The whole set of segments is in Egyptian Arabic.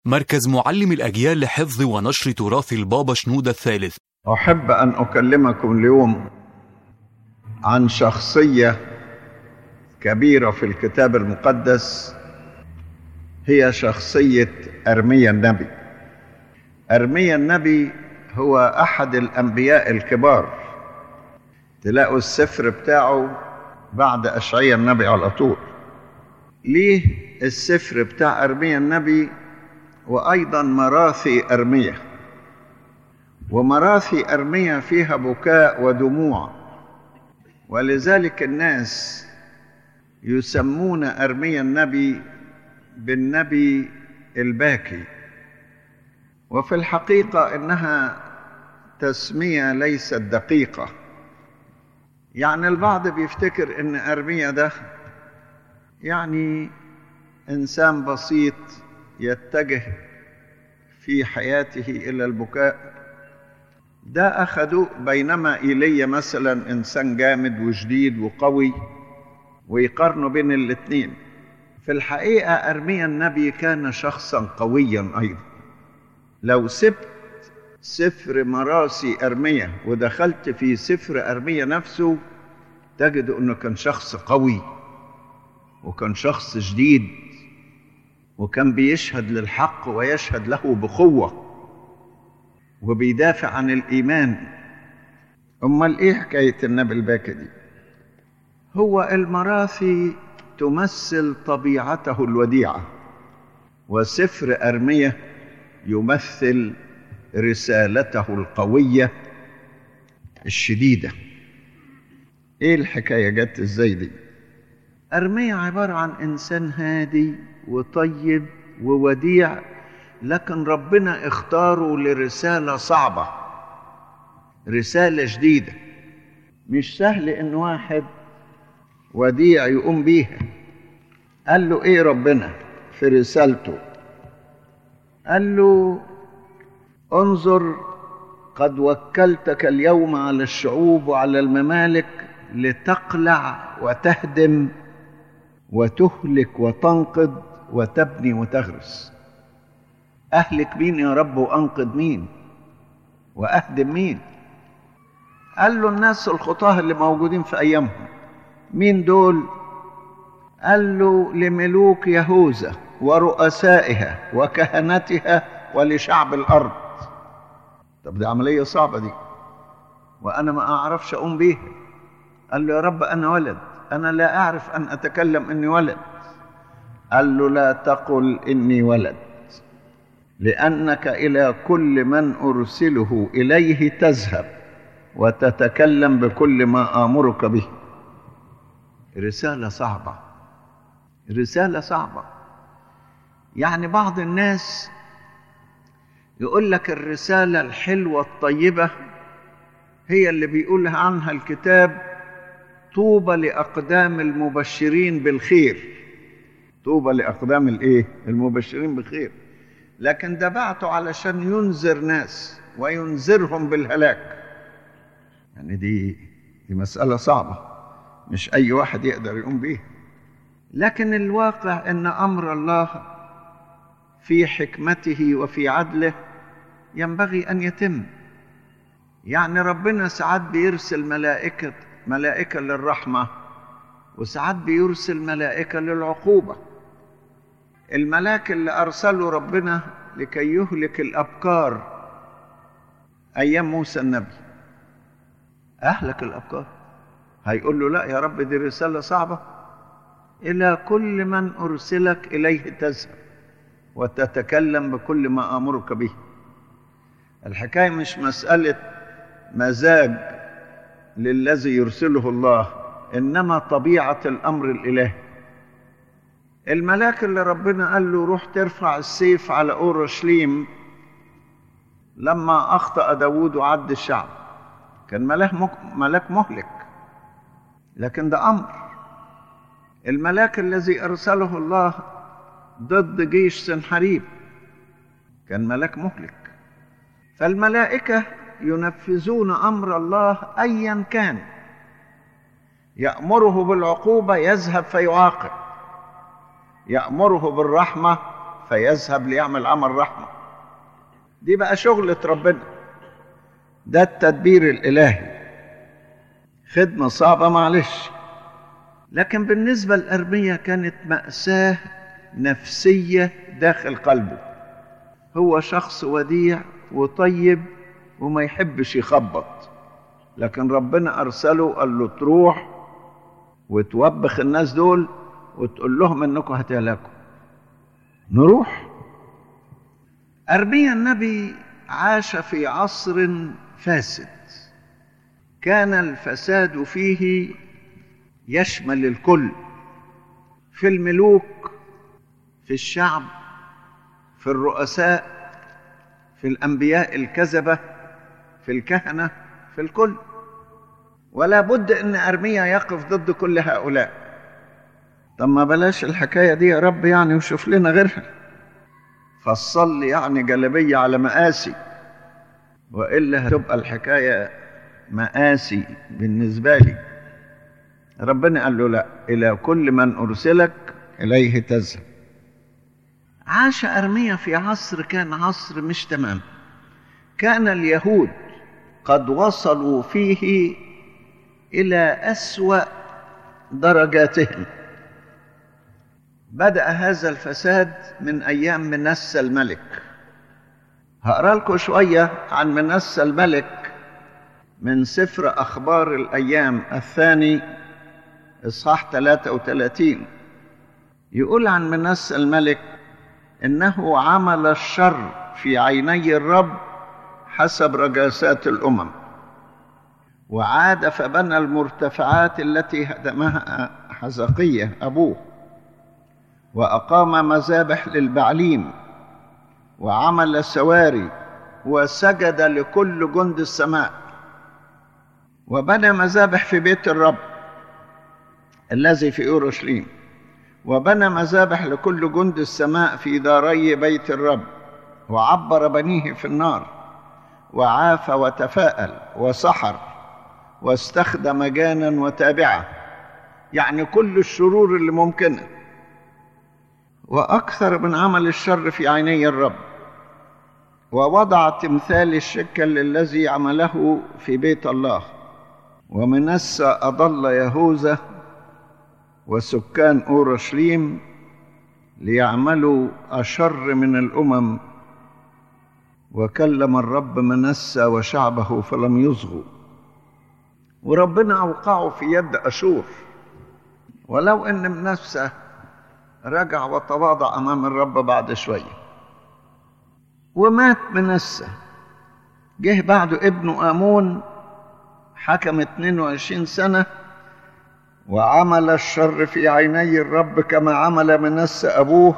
مركز معلم الأجيال لحفظ ونشر تراث البابا شنودة الثالث أحب أن أكلمكم اليوم عن شخصية كبيرة في الكتاب المقدس هي شخصية أرميا النبي أرميا النبي هو أحد الأنبياء الكبار تلاقوا السفر بتاعه بعد أشعيا النبي على طول ليه السفر بتاع أرميا النبي وأيضا مراثي أرميا ومراثي أرميا فيها بكاء ودموع ولذلك الناس يسمون أرميا النبي بالنبي الباكي وفي الحقيقة إنها تسمية ليست دقيقة يعني البعض بيفتكر إن أرميا ده يعني إنسان بسيط يتجه في حياته إلى البكاء ده أخذوه بينما إيليا مثلا إنسان جامد وجديد وقوي ويقارنوا بين الاثنين في الحقيقة أرميا النبي كان شخصا قويا أيضا لو سبت سفر مراسي أرميا ودخلت في سفر أرميا نفسه تجد أنه كان شخص قوي وكان شخص جديد وكان بيشهد للحق ويشهد له بقوة وبيدافع عن الإيمان أمال إيه حكاية النبي الباكي دي هو المراثي تمثل طبيعته الوديعة وسفر أرمية يمثل رسالته القوية الشديدة ايه الحكاية جت ازاي دي أرمية عبارة عن إنسان هادي وطيب ووديع لكن ربنا اختاره لرسالة صعبة رسالة جديدة مش سهل إن واحد وديع يقوم بيها قال له إيه ربنا في رسالته قال له انظر قد وكلتك اليوم على الشعوب وعلى الممالك لتقلع وتهدم وتهلك وتنقض وتبني وتغرس اهلك مين يا رب وانقذ مين واهدم مين قال له الناس الخطاه اللي موجودين في ايامهم مين دول قال له لملوك يهوذا ورؤسائها وكهنتها ولشعب الارض طب دي عمليه صعبه دي وانا ما اعرفش اقوم بيها قال له يا رب انا ولد انا لا اعرف ان اتكلم اني ولد قال له لا تقل اني ولد لانك الى كل من ارسله اليه تذهب وتتكلم بكل ما امرك به رساله صعبه رساله صعبه يعني بعض الناس يقول لك الرساله الحلوه الطيبه هي اللي بيقولها عنها الكتاب طوبى لاقدام المبشرين بالخير طوبى لاقدام الايه المبشرين بالخير لكن ده بعته علشان ينذر ناس وينذرهم بالهلاك يعني دي دي مساله صعبه مش اي واحد يقدر يقوم بيها لكن الواقع ان امر الله في حكمته وفي عدله ينبغي ان يتم يعني ربنا ساعات بيرسل ملائكه ملائكه للرحمه وساعات بيرسل ملائكه للعقوبه الملاك اللي ارسله ربنا لكي يهلك الابكار ايام موسى النبي اهلك الابكار هيقول له لا يا رب دي رساله صعبه الى كل من ارسلك اليه تذهب وتتكلم بكل ما امرك به الحكايه مش مساله مزاج للذي يرسله الله انما طبيعه الامر الالهي الملاك اللي ربنا قال له روح ترفع السيف على اورشليم لما اخطا داوود وعد الشعب كان ملاك ملاك مهلك لكن ده امر الملاك الذي ارسله الله ضد جيش سنحريب كان ملاك مهلك فالملائكه ينفذون امر الله ايا كان يامره بالعقوبه يذهب فيعاقب يامره بالرحمه فيذهب ليعمل عمل رحمة دي بقى شغلة ربنا ده التدبير الإلهي خدمة صعبة معلش لكن بالنسبة لأرميا كانت مأساة نفسية داخل قلبه هو شخص وديع وطيب وما يحبش يخبط لكن ربنا أرسله قال له تروح وتوبخ الناس دول وتقول لهم انكم هتهلكوا نروح أرميا النبي عاش في عصر فاسد كان الفساد فيه يشمل الكل في الملوك في الشعب في الرؤساء في الانبياء الكذبه في الكهنه في الكل ولا بد ان ارميا يقف ضد كل هؤلاء طب ما بلاش الحكايه دي يا رب يعني وشوف لنا غيرها فصل لي يعني جلبيه على مقاسي والا هتبقى الحكايه مآسي بالنسبه لي ربنا قال له لا الى كل من ارسلك اليه تذهب عاش ارميا في عصر كان عصر مش تمام كان اليهود قد وصلوا فيه الى اسوا درجاتهم بدا هذا الفساد من ايام منسى الملك هقرا لكم شويه عن منسى الملك من سفر اخبار الايام الثاني اصحاح 33 يقول عن منسى الملك انه عمل الشر في عيني الرب حسب رجاسات الامم وعاد فبنى المرتفعات التي هدمها حزقيه ابوه واقام مذابح للبعليم وعمل سواري وسجد لكل جند السماء وبنى مذابح في بيت الرب الذي في اورشليم وبنى مذابح لكل جند السماء في داري بيت الرب وعبر بنيه في النار وعاف وتفاءل وسحر واستخدم جانا وتابعه يعني كل الشرور اللي ممكنه واكثر من عمل الشر في عيني الرب ووضع تمثال الشكل الذي عمله في بيت الله ومنسى اضل يهوذا وسكان اورشليم ليعملوا اشر من الامم وكلم الرب منسى وشعبه فلم يصغوا وربنا اوقعه في يد اشور ولو ان منسى رجع وتواضع امام الرب بعد شويه ومات منسى جه بعده ابنه امون حكم 22 سنه وعمل الشر في عيني الرب كما عمل منس أبوه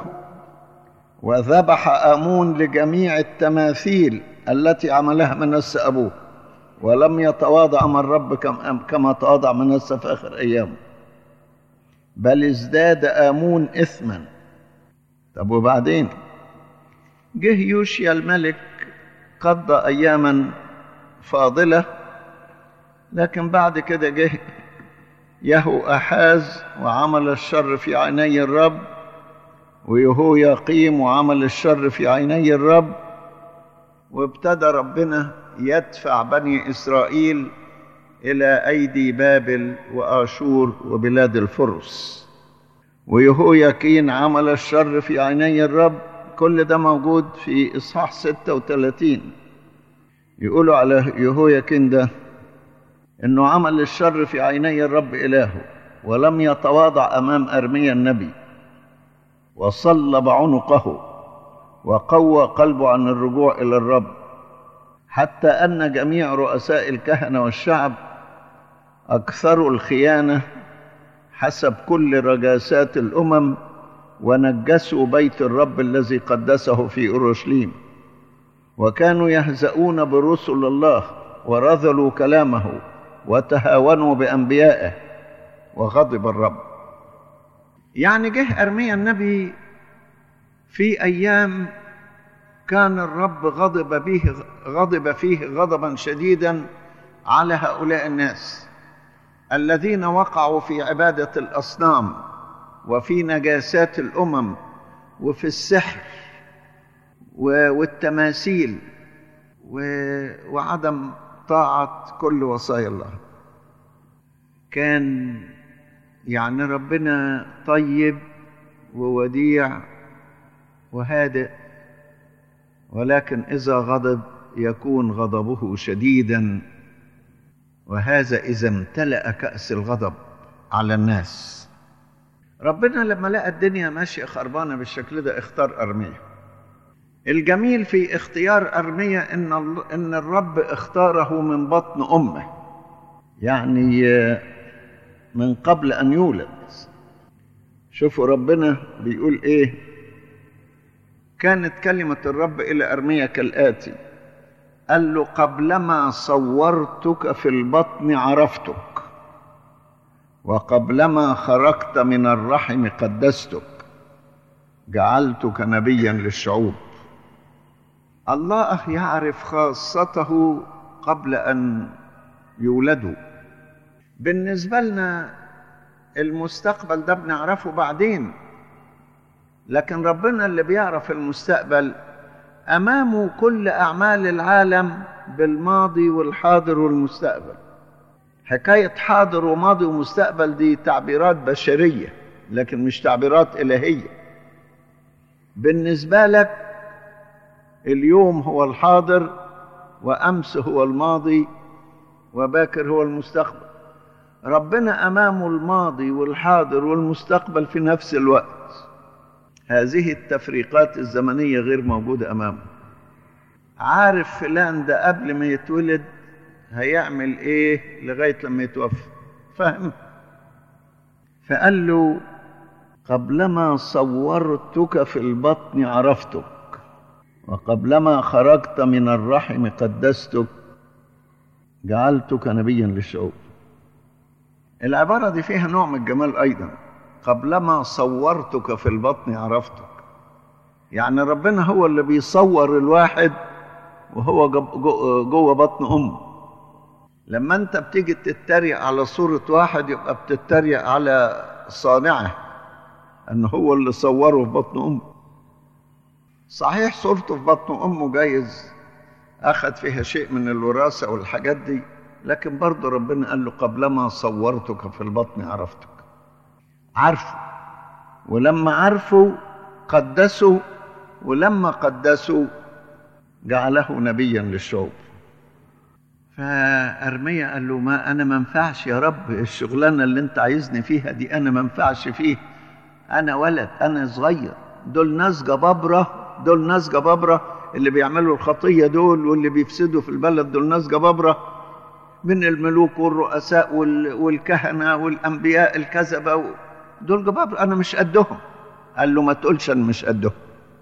وذبح آمون لجميع التماثيل التي عملها منس أبوه ولم يتواضع من الرب كما تواضع منس في آخر أيامه بل ازداد آمون إثما طب وبعدين جه يوشيا الملك قضى أياما فاضلة لكن بعد كده جه يهو أحاز وعمل الشر في عيني الرب ويهو يقيم وعمل الشر في عيني الرب وابتدى ربنا يدفع بني إسرائيل إلى أيدي بابل وآشور وبلاد الفرس ويهو يقين عمل الشر في عيني الرب كل ده موجود في إصحاح 36 يقولوا على يهو يقين ده انه عمل الشر في عيني الرب الهه ولم يتواضع امام ارميا النبي وصلب عنقه وقوى قلبه عن الرجوع الى الرب حتى ان جميع رؤساء الكهنه والشعب اكثروا الخيانه حسب كل رجاسات الامم ونجسوا بيت الرب الذي قدسه في اورشليم وكانوا يهزؤون برسل الله ورذلوا كلامه وتهاونوا بانبيائه وغضب الرب يعني جه ارميا النبي في ايام كان الرب غضب به غضب فيه غضبا شديدا على هؤلاء الناس الذين وقعوا في عباده الاصنام وفي نجاسات الامم وفي السحر والتماثيل وعدم طاعة كل وصايا الله كان يعني ربنا طيب ووديع وهادئ ولكن إذا غضب يكون غضبه شديدا وهذا إذا امتلأ كأس الغضب على الناس ربنا لما لقى الدنيا ماشية خربانة بالشكل ده اختار أرمية الجميل في اختيار أرمية إن, إن الرب اختاره من بطن أمه يعني من قبل أن يولد شوفوا ربنا بيقول إيه كانت كلمة الرب إلى أرمية كالآتي قال له قبلما صورتك في البطن عرفتك وقبلما خرجت من الرحم قدستك جعلتك نبيا للشعوب الله يعرف خاصته قبل ان يولدوا بالنسبه لنا المستقبل ده بنعرفه بعدين لكن ربنا اللي بيعرف المستقبل امامه كل اعمال العالم بالماضي والحاضر والمستقبل حكايه حاضر وماضي ومستقبل دي تعبيرات بشريه لكن مش تعبيرات الهيه بالنسبه لك اليوم هو الحاضر وامس هو الماضي وباكر هو المستقبل ربنا امامه الماضي والحاضر والمستقبل في نفس الوقت هذه التفريقات الزمنيه غير موجوده امامه عارف فلان ده قبل ما يتولد هيعمل ايه لغايه لما يتوفى فاهم فقال له قبلما صورتك في البطن عرفتك وقبلما خرجت من الرحم قدستك جعلتك نبيا للشعوب العبارة دي فيها نوع من الجمال أيضا قبلما صورتك في البطن عرفتك يعني ربنا هو اللي بيصور الواحد وهو جوه بطن أمه لما أنت بتيجي تتريق على صورة واحد يبقى بتتريق على صانعه أن هو اللي صوره في بطن أمه صحيح صورته في بطن أمه جايز أخذ فيها شيء من الوراثة والحاجات دي لكن برضه ربنا قال له قبلما صورتك في البطن عرفتك عارفه ولما عرفوا قدسوا ولما قدسوا جعله نبيا للشعوب فأرميا قال له ما أنا ما ينفعش يا رب الشغلانة اللي أنت عايزني فيها دي أنا ما ينفعش فيه أنا ولد أنا صغير دول ناس جبابرة دول ناس جبابرة اللي بيعملوا الخطية دول واللي بيفسدوا في البلد دول ناس جبابرة من الملوك والرؤساء والكهنة والأنبياء الكذبة دول جبابرة أنا مش قدهم قال له ما تقولش أنا مش قدهم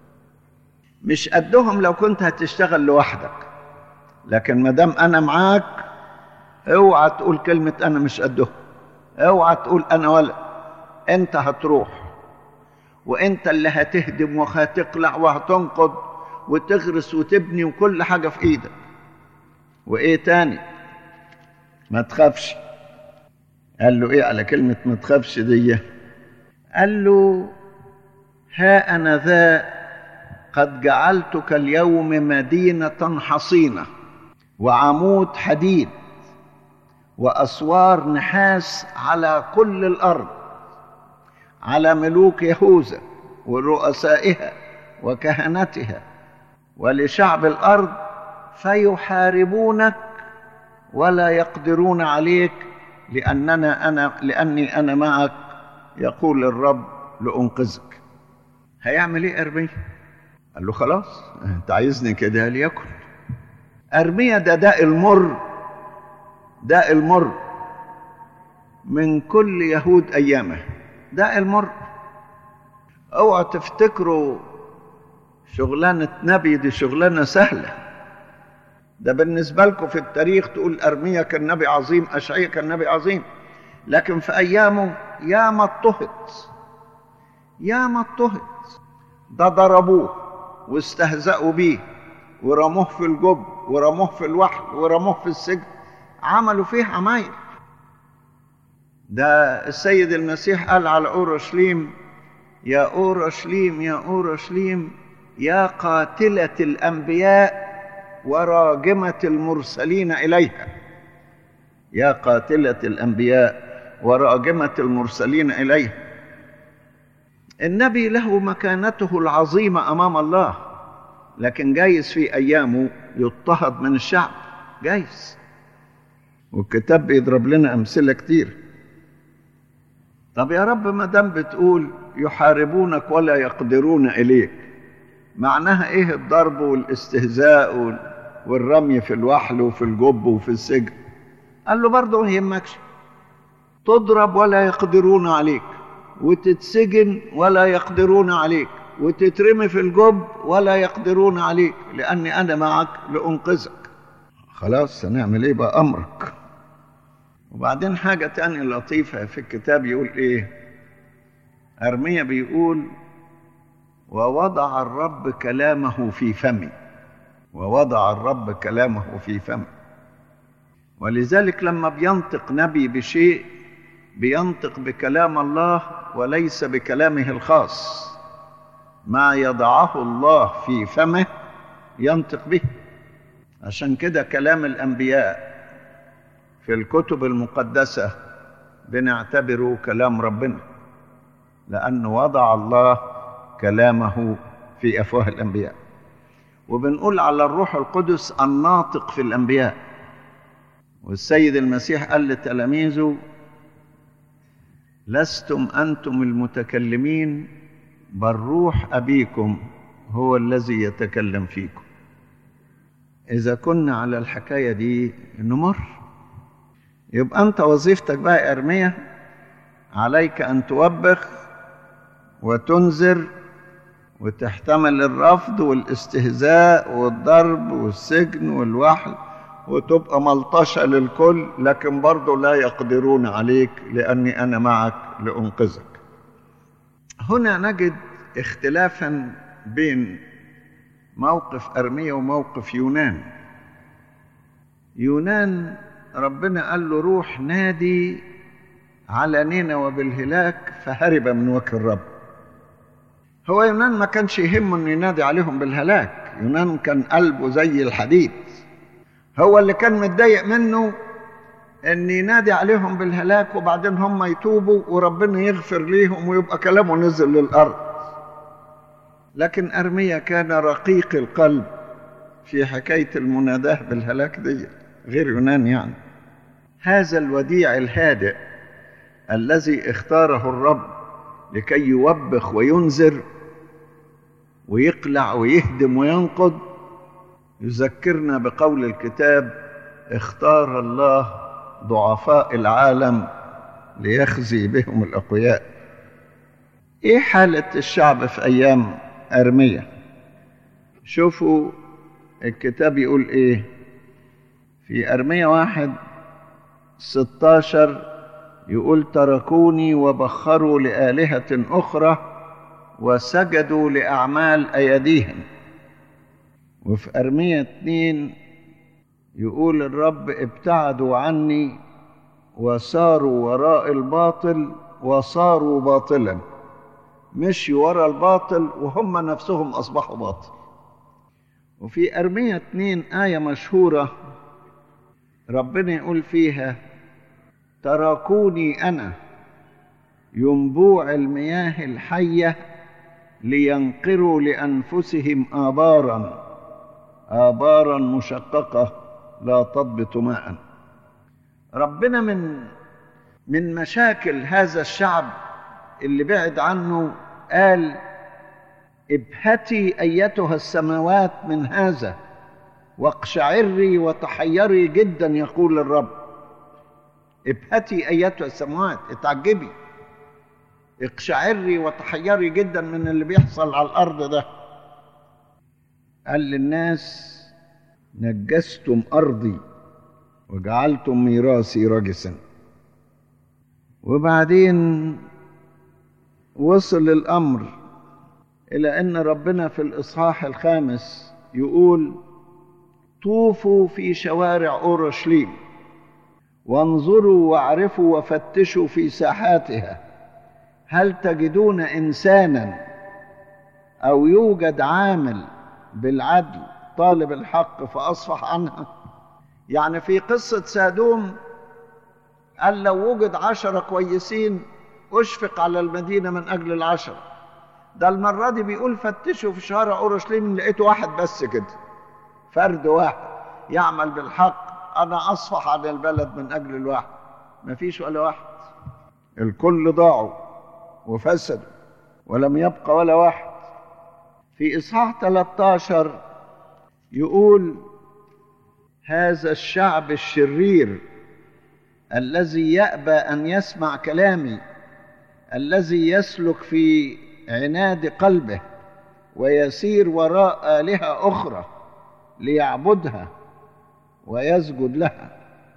مش قدهم لو كنت هتشتغل لوحدك لكن ما دام أنا معاك اوعى تقول كلمة أنا مش قدهم اوعى تقول أنا ولا أنت هتروح وأنت اللي هتهدم وهتقلع وهتنقض وتغرس وتبني وكل حاجة في إيدك وإيه تاني ما تخافش قال له إيه على كلمة ما تخافش دي قال له ها أنا ذا قد جعلتك اليوم مدينة حصينة وعمود حديد وأسوار نحاس على كل الأرض على ملوك يهوذا ورؤسائها وكهنتها ولشعب الارض فيحاربونك ولا يقدرون عليك لاننا انا لاني انا معك يقول الرب لانقذك هيعمل ايه ارميا قال له خلاص انت عايزني كده ليكن ارميا ده داء المر داء المر من كل يهود ايامه داء المر اوعى تفتكروا شغلانة نبي دي شغلانة سهلة ده بالنسبة لكم في التاريخ تقول أرميا كان نبي عظيم أشعيا كان نبي عظيم لكن في أيامه يا ما اضطهد يا ما اضطهد ده ضربوه واستهزأوا بيه ورموه في الجب ورموه في الوحل ورموه في السجن عملوا فيه عمايل ده السيد المسيح قال على أورشليم يا أورشليم يا أورشليم يا قاتلة الأنبياء وراجمة المرسلين إليها يا قاتلة الأنبياء وراجمة المرسلين إليها النبي له مكانته العظيمة أمام الله لكن جايز في أيامه يضطهد من الشعب جايز والكتاب بيضرب لنا أمثلة كتير طب يا رب ما دام بتقول يحاربونك ولا يقدرون إليك معناها إيه الضرب والاستهزاء والرمي في الوحل وفي الجب وفي السجن قال له برضه ما يهمكش تضرب ولا يقدرون عليك وتتسجن ولا يقدرون عليك وتترمي في الجب ولا يقدرون عليك لأني أنا معك لأنقذك خلاص هنعمل إيه بقى أمرك وبعدين حاجة تانية لطيفة في الكتاب يقول إيه أرميا بيقول ووضع الرب كلامه في فمي ووضع الرب كلامه في فمي ولذلك لما بينطق نبي بشيء بينطق بكلام الله وليس بكلامه الخاص ما يضعه الله في فمه ينطق به عشان كده كلام الانبياء في الكتب المقدسه بنعتبره كلام ربنا لانه وضع الله كلامه في افواه الانبياء وبنقول على الروح القدس الناطق في الانبياء والسيد المسيح قال لتلاميذه لستم انتم المتكلمين بل روح ابيكم هو الذي يتكلم فيكم اذا كنا على الحكايه دي نمر يبقى انت وظيفتك بقى ارميه عليك ان توبخ وتنذر وتحتمل الرفض والاستهزاء والضرب والسجن والوحل وتبقى ملطشة للكل لكن برضه لا يقدرون عليك لأني أنا معك لأنقذك هنا نجد اختلافا بين موقف أرمية وموقف يونان يونان ربنا قال له روح نادي على نينوى بالهلاك فهرب من وجه الرب هو يونان ما كانش يهمه انه ينادي عليهم بالهلاك يونان كان قلبه زي الحديد هو اللي كان متضايق منه ان ينادي عليهم بالهلاك وبعدين هم يتوبوا وربنا يغفر ليهم ويبقى كلامه نزل للارض لكن ارميا كان رقيق القلب في حكايه المناداه بالهلاك دي غير يونان يعني هذا الوديع الهادئ الذي اختاره الرب لكي يوبخ وينذر ويقلع ويهدم وينقض يذكرنا بقول الكتاب اختار الله ضعفاء العالم ليخزي بهم الاقوياء ايه حاله الشعب في ايام ارميه شوفوا الكتاب يقول ايه في ارميه واحد ستاشر يقول تركوني وبخروا لآلهة أخرى وسجدوا لأعمال أيديهم وفي أرمية اتنين يقول الرب ابتعدوا عني وساروا وراء الباطل وصاروا باطلا مشوا وراء الباطل وهم نفسهم أصبحوا باطل وفي أرمية اتنين آية مشهورة ربنا يقول فيها تركوني أنا ينبوع المياه الحية لينقروا لأنفسهم آبارا آبارا مشققة لا تضبط ماء ربنا من من مشاكل هذا الشعب اللي بعد عنه قال ابهتي ايتها السماوات من هذا واقشعري وتحيري جدا يقول الرب ابهتي ايتها السماوات اتعجبي اقشعري وتحيري جدا من اللي بيحصل على الارض ده قال للناس نجستم ارضي وجعلتم ميراثي رجسا وبعدين وصل الامر الى ان ربنا في الاصحاح الخامس يقول طوفوا في شوارع اورشليم وانظروا واعرفوا وفتشوا في ساحاتها هل تجدون انسانا أو يوجد عامل بالعدل طالب الحق فأصفح عنها يعني في قصة سادوم قال لو وجد عشرة كويسين أشفق على المدينة من أجل العشرة ده المرة دي بيقول فتشوا في شوارع أورشليم لقيت واحد بس كده فرد واحد يعمل بالحق أنا أصفح عن البلد من أجل الواحد مفيش ولا واحد الكل ضاعوا وفسدوا ولم يبقى ولا واحد في إصحاح 13 يقول هذا الشعب الشرير الذي يأبى أن يسمع كلامي الذي يسلك في عناد قلبه ويسير وراء آلهة أخرى ليعبدها ويسجد لها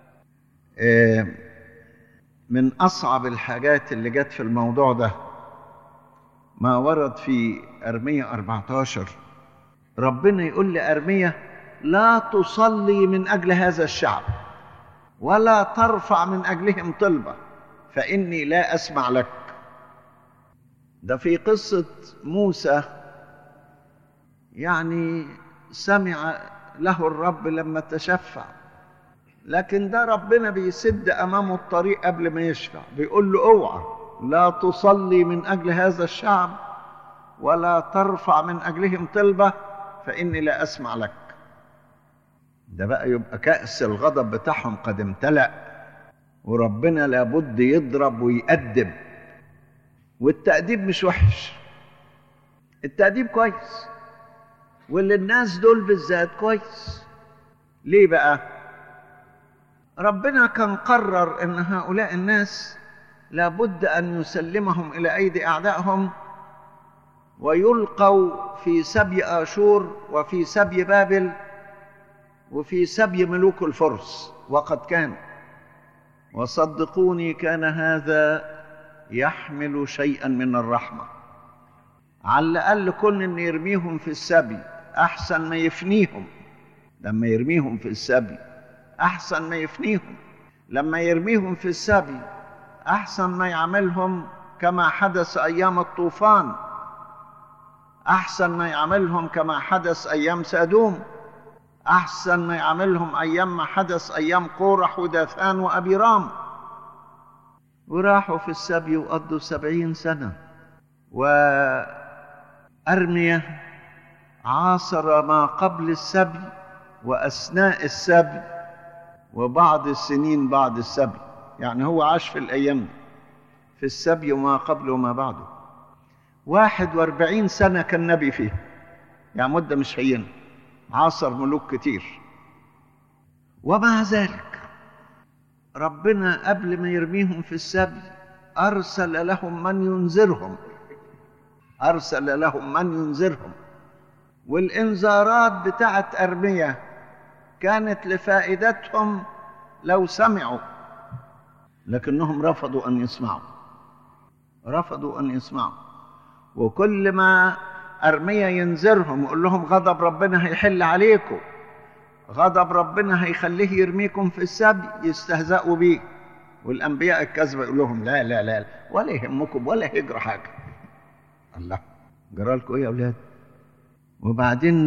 من أصعب الحاجات اللي جت في الموضوع ده ما ورد في أرمية 14 ربنا يقول لأرمية لا تصلي من أجل هذا الشعب ولا ترفع من أجلهم طلبة فإني لا أسمع لك ده في قصة موسى يعني سمع له الرب لما تشفع لكن ده ربنا بيسد أمامه الطريق قبل ما يشفع بيقول له اوعى لا تصلي من أجل هذا الشعب ولا ترفع من أجلهم طلبة فإني لا أسمع لك ده بقى يبقى كأس الغضب بتاعهم قد امتلأ وربنا لابد يضرب ويأدب والتأديب مش وحش التأديب كويس واللي الناس دول بالذات كويس ليه بقى ربنا كان قرر ان هؤلاء الناس لابد ان يسلمهم الى ايدي اعدائهم ويلقوا في سبي اشور وفي سبي بابل وفي سبي ملوك الفرس وقد كان وصدقوني كان هذا يحمل شيئا من الرحمه على الاقل كن ان يرميهم في السبي احسن ما يفنيهم لما يرميهم في السبي احسن ما يفنيهم لما يرميهم في السبي احسن ما يعملهم كما حدث ايام الطوفان احسن ما يعملهم كما حدث ايام سادوم احسن ما يعملهم ايام ما حدث ايام قورح وداثان وابيرام وراحوا في السبي وقضوا سبعين سنه وارميه عاصر ما قبل السبي واثناء السبي وبعض السنين بعد السبي يعني هو عاش في الايام دي في السبي وما قبله وما بعده واحد واربعين سنة كان نبي فيه يعني مدة مش هينة عاصر ملوك كتير ومع ذلك ربنا قبل ما يرميهم في السبي أرسل لهم من ينذرهم أرسل لهم من ينذرهم والإنذارات بتاعت أرمية كانت لفائدتهم لو سمعوا لكنهم رفضوا أن يسمعوا رفضوا أن يسمعوا وكل ما أرمية ينذرهم يقول لهم غضب ربنا هيحل عليكم غضب ربنا هيخليه يرميكم في السبي يستهزئوا بيه والأنبياء الكذبة يقول لهم لا لا لا ولا يهمكم ولا هيجرى حاجة الله جرى لكم إيه يا أولاد وبعدين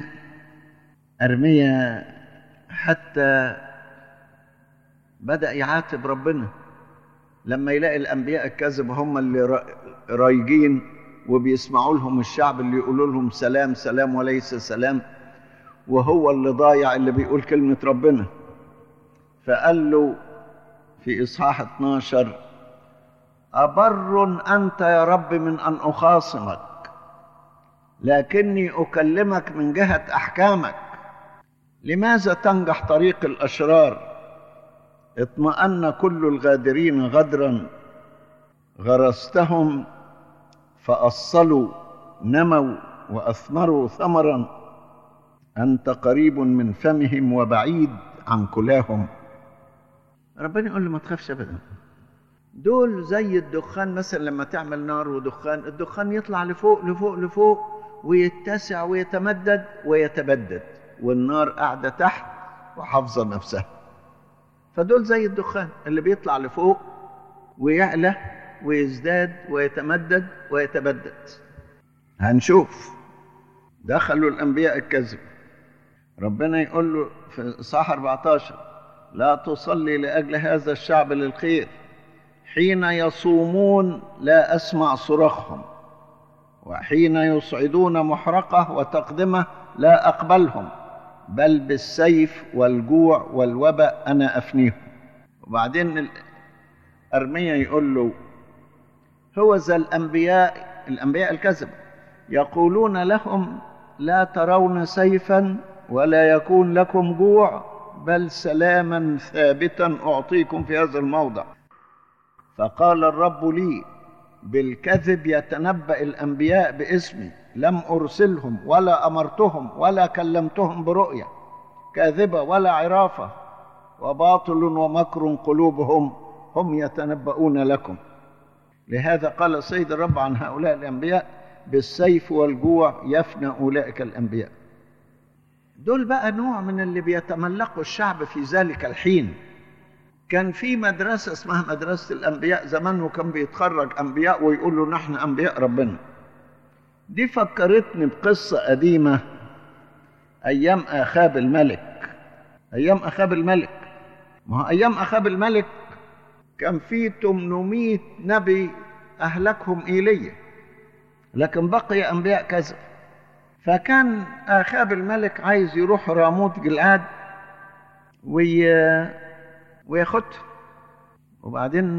أرمية حتى بدأ يعاتب ربنا لما يلاقي الأنبياء الكذب هم اللي رايجين وبيسمعوا لهم الشعب اللي يقولوا لهم سلام سلام وليس سلام وهو اللي ضايع اللي بيقول كلمة ربنا فقال له في إصحاح 12 أبر أنت يا رب من أن أخاصمك لكني أكلمك من جهة أحكامك لماذا تنجح طريق الأشرار اطمأن كل الغادرين غدرا غرستهم فأصلوا نموا وأثمروا ثمرا أنت قريب من فمهم وبعيد عن كلاهم ربنا يقول له ما تخافش أبدا دول زي الدخان مثلا لما تعمل نار ودخان الدخان يطلع لفوق لفوق لفوق ويتسع ويتمدد ويتبدد والنار قاعدة تحت وحافظة نفسها فدول زي الدخان اللي بيطلع لفوق ويعلى ويزداد ويتمدد ويتبدد هنشوف دخلوا الأنبياء الكذب ربنا يقول له في صح 14 لا تصلي لأجل هذا الشعب للخير حين يصومون لا أسمع صراخهم وحين يصعدون محرقة وتقدمة لا أقبلهم بل بالسيف والجوع والوباء أنا أفنيهم وبعدين أرمية يقول له هو ذا الأنبياء الأنبياء الكذب يقولون لهم لا ترون سيفا ولا يكون لكم جوع بل سلاما ثابتا أعطيكم في هذا الموضع فقال الرب لي بالكذب يتنبأ الأنبياء باسمي لم أرسلهم ولا أمرتهم ولا كلمتهم برؤية كاذبة ولا عرافة وباطل ومكر قلوبهم هم يتنبؤون لكم لهذا قال السيد الرب عن هؤلاء الأنبياء بالسيف والجوع يفنى أولئك الأنبياء دول بقى نوع من اللي بيتملقوا الشعب في ذلك الحين كان في مدرسة اسمها مدرسة الأنبياء زمان وكان بيتخرج أنبياء ويقولوا نحن أنبياء ربنا دي فكرتني بقصة قديمة أيام آخاب الملك أيام آخاب الملك ما هو أيام آخاب الملك كان في 800 نبي أهلكهم إيليا لكن بقي أنبياء كذب فكان آخاب الملك عايز يروح راموت جلعاد وي... وياخدها وبعدين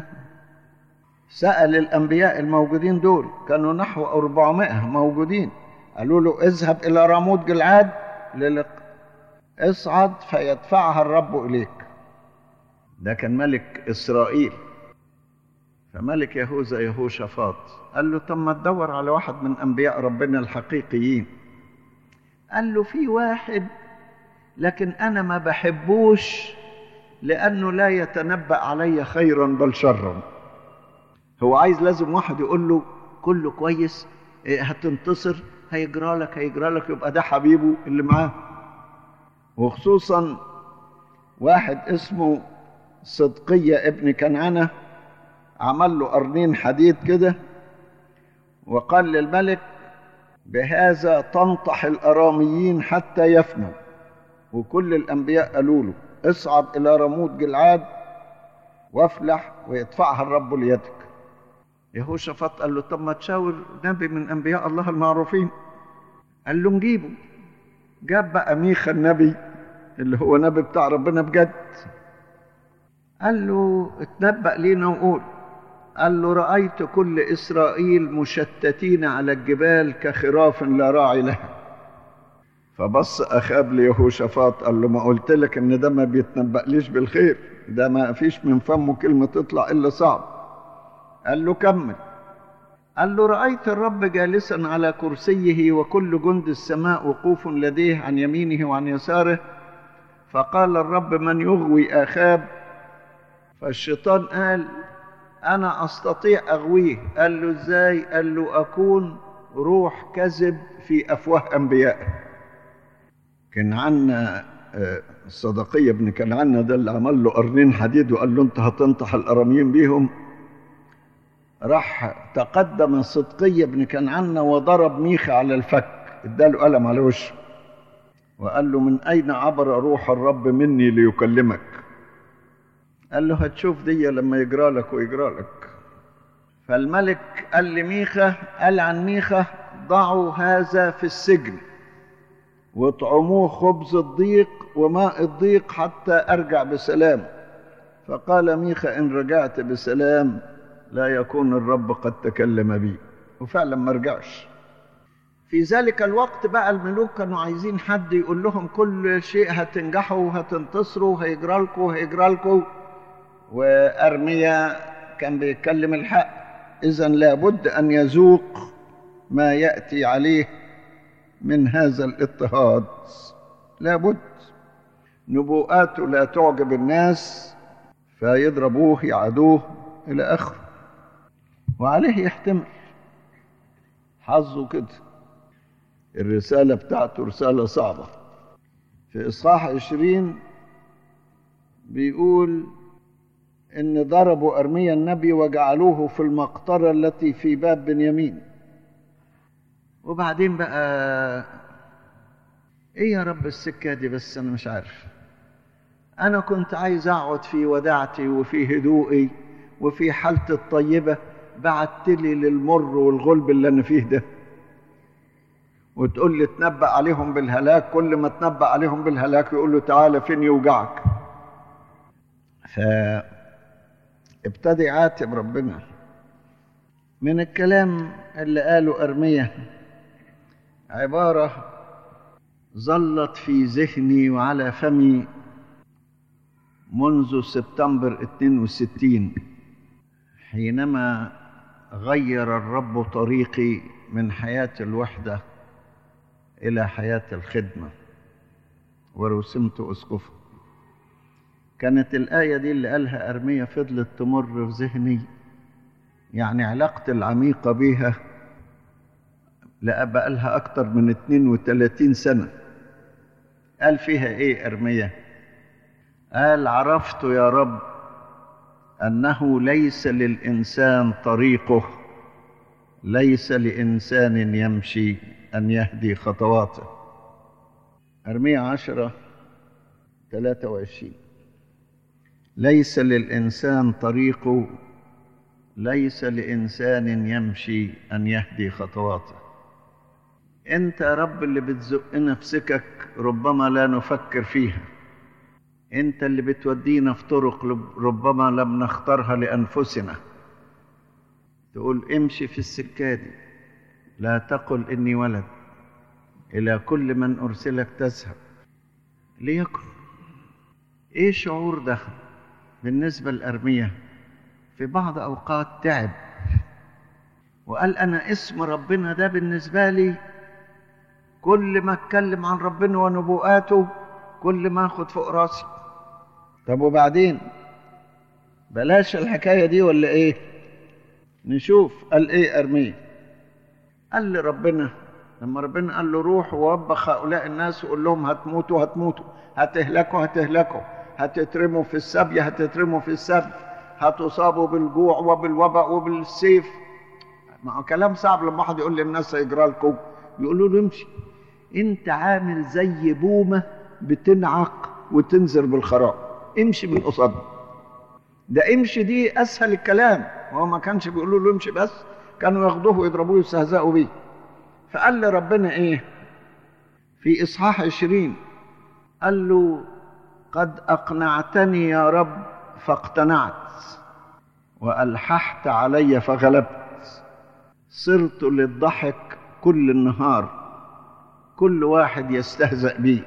سأل الأنبياء الموجودين دول كانوا نحو 400 موجودين قالوا له اذهب إلى راموت جلعاد للق... اصعد فيدفعها الرب إليك ده كان ملك إسرائيل فملك يهوذا يهوشافاط قال له طب ما تدور على واحد من أنبياء ربنا الحقيقيين قال له في واحد لكن أنا ما بحبوش لأنه لا يتنبأ علي خيرا بل شرا هو عايز لازم واحد يقول له كله كويس هتنتصر هيجرى لك هيجرى لك يبقى ده حبيبه اللي معاه وخصوصا واحد اسمه صدقية ابن كنعانة عمل له قرنين حديد كده وقال للملك بهذا تنطح الأراميين حتى يفنوا وكل الأنبياء قالوا له اصعد إلى رموت جلعاد وافلح ويدفعها الرب ليدك يهوشافاط قال له طب ما تشاور نبي من أنبياء الله المعروفين قال له نجيبه جاب بقى ميخا النبي اللي هو نبي بتاع ربنا بجد قال له اتنبأ لينا وقول قال له رأيت كل إسرائيل مشتتين على الجبال كخراف لا راعي لها فبص أخاب ليهوشافاط قال له ما قلت لك إن ده ما بيتنبأليش بالخير ده ما فيش من فمه كلمة تطلع إلا صعب قال له كمل قال له رأيت الرب جالسا على كرسيه وكل جند السماء وقوف لديه عن يمينه وعن يساره فقال الرب من يغوي آخاب فالشيطان قال أنا أستطيع أغويه قال له إزاي قال له أكون روح كذب في أفواه أنبيائه كنعان الصدقية ابن كنعان ده اللي عمل له قرنين حديد وقال له أنت هتنطح الأراميين بيهم راح تقدم صدقية ابن كنعان وضرب ميخا على الفك اداله قلم على وشه وقال له من أين عبر روح الرب مني ليكلمك قال له هتشوف دي لما يجرى لك ويجرى لك فالملك قال لميخا قال عن ميخا ضعوا هذا في السجن واطعموه خبز الضيق وماء الضيق حتى أرجع بسلام فقال ميخا إن رجعت بسلام لا يكون الرب قد تكلم بي وفعلا ما رجعش في ذلك الوقت بقى الملوك كانوا عايزين حد يقول لهم كل شيء هتنجحوا وهتنتصروا وهيجرى لكم وهيجرى لكم وأرميا كان بيتكلم الحق إذا لابد أن يذوق ما يأتي عليه من هذا الاضطهاد لابد نبوءاته لا تعجب الناس فيضربوه يعادوه إلى آخره وعليه يحتمل حظه كده الرسالة بتاعته رسالة صعبة في إصحاح عشرين بيقول إن ضربوا أرميا النبي وجعلوه في المقطرة التي في باب بنيامين وبعدين بقى ايه يا رب السكة دي بس انا مش عارف انا كنت عايز اقعد في وداعتي وفي هدوئي وفي حالتي الطيبة بعت لي للمر والغلب اللي انا فيه ده وتقول لي تنبأ عليهم بالهلاك كل ما تنبأ عليهم بالهلاك يقول له تعالى فين يوجعك فابتدي يعاتب ربنا من الكلام اللي قاله أرمية عبارة ظلت في ذهني وعلى فمي منذ سبتمبر 62 حينما غير الرب طريقي من حياة الوحدة إلى حياة الخدمة ورسمت أسقفا كانت الآية دي اللي قالها أرمية فضلت تمر في ذهني يعني علاقتي العميقة بيها لا بقى لها أكتر من 32 سنة قال فيها إيه أرمية قال عرفت يا رب أنه ليس للإنسان طريقه ليس لإنسان يمشي أن يهدي خطواته أرمية عشرة ثلاثة وعشرين ليس للإنسان طريقه ليس لإنسان يمشي أن يهدي خطواته أنت يا رب اللي بتزقنا في سكك ربما لا نفكر فيها أنت اللي بتودينا في طرق ربما لم نختارها لأنفسنا تقول امشي في السكة دي لا تقل إني ولد إلى كل من أرسلك تذهب ليكن إيه شعور ده بالنسبة لأرمية في بعض أوقات تعب وقال أنا اسم ربنا ده بالنسبة لي كل ما اتكلم عن ربنا ونبوءاته كل ما اخد فوق راسي طب وبعدين بلاش الحكاية دي ولا ايه نشوف قال ايه ارميه قال لي ربنا لما ربنا قال له روح ووبخ هؤلاء الناس وقول لهم هتموتوا هتموتوا هتهلكوا هتهلكوا هتترموا في السبي هتترموا في السبي هتصابوا بالجوع وبالوباء وبالسيف ما هو كلام صعب لما واحد يقول للناس هيجرى لكم يقولوا له امشي انت عامل زي بومه بتنعق وتنزل بالخراب امشي من قصادنا ده امشي دي اسهل الكلام وهو ما كانش بيقولوا له امشي بس كانوا ياخدوه ويضربوه ويستهزئوا بيه فقال لي ربنا ايه في اصحاح عشرين قال له قد اقنعتني يا رب فاقتنعت والححت علي فغلبت صرت للضحك كل النهار كل واحد يستهزأ بي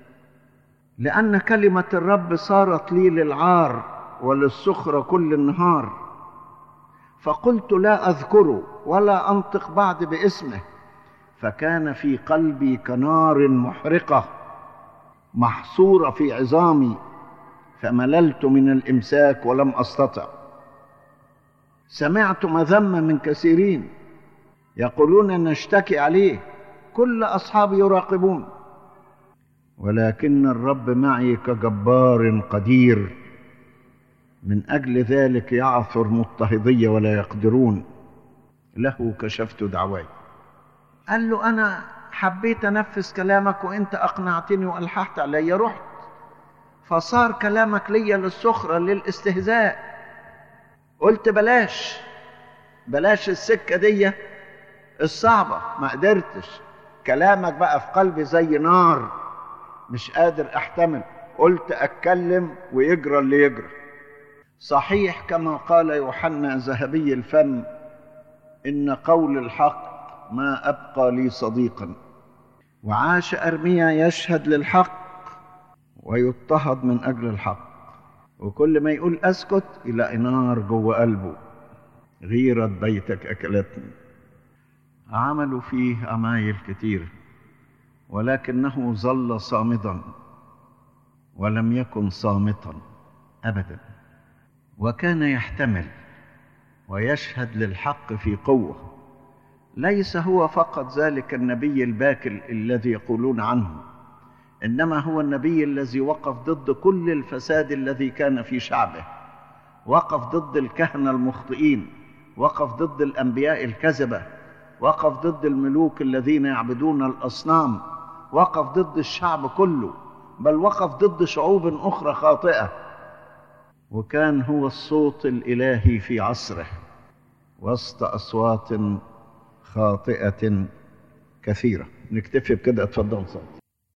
لأن كلمة الرب صارت لي للعار وللسخرة كل النهار فقلت لا أذكره ولا أنطق بعد باسمه فكان في قلبي كنار محرقة محصورة في عظامي فمللت من الإمساك ولم أستطع سمعت مذمة من كثيرين يقولون نشتكي عليه كل أصحابي يراقبون ولكن الرب معي كجبار قدير من أجل ذلك يعثر مضطهدي ولا يقدرون له كشفت دعواي قال له أنا حبيت أنفذ كلامك وأنت أقنعتني وألححت علي رحت فصار كلامك ليا للسخرة للاستهزاء قلت بلاش بلاش السكة دي الصعبة ما قدرتش كلامك بقى في قلبي زي نار مش قادر احتمل قلت اتكلم ويجرى اللي يجرى صحيح كما قال يوحنا ذهبي الفم ان قول الحق ما ابقى لي صديقا وعاش ارميا يشهد للحق ويضطهد من اجل الحق وكل ما يقول اسكت يلاقي نار جوه قلبه غيرة بيتك اكلتني عملوا فيه عمايل كتير ولكنه ظل صامدا ولم يكن صامتا ابدا وكان يحتمل ويشهد للحق في قوه ليس هو فقط ذلك النبي الباكر الذي يقولون عنه انما هو النبي الذي وقف ضد كل الفساد الذي كان في شعبه وقف ضد الكهنه المخطئين وقف ضد الانبياء الكذبه وقف ضد الملوك الذين يعبدون الاصنام وقف ضد الشعب كله بل وقف ضد شعوب اخرى خاطئه وكان هو الصوت الالهي في عصره وسط اصوات خاطئه كثيره نكتفي بكده اتفضل صوت